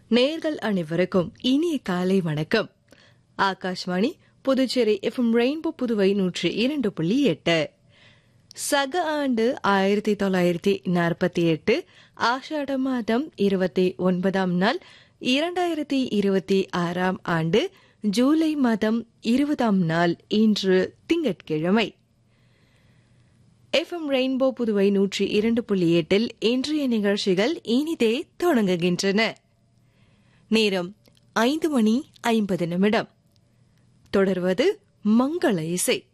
நேர்கள் அனைவருக்கும் இனிய காலை வணக்கம் ஆகாஷ்வாணி புதுச்சேரி எஃப்எம் ரெயின்போ புதுவை நூற்றி இரண்டு புள்ளி எட்டு சக ஆண்டு ஆயிரத்தி தொள்ளாயிரத்தி நாற்பத்தி எட்டு ஆஷாட மாதம் இருபத்தி ஒன்பதாம் நாள் இரண்டாயிரத்தி இருபத்தி ஆறாம் ஆண்டு ஜூலை மாதம் இருபதாம் நாள் இன்று திங்கட்கிழமை எஃப்எம் ரெயின்போ புதுவை நூற்றி இரண்டு புள்ளி எட்டில் இன்றைய நிகழ்ச்சிகள் இனிதே தொடங்குகின்றன நேரம் ஐந்து மணி ஐம்பது நிமிடம் தொடர்வது மங்கள இசை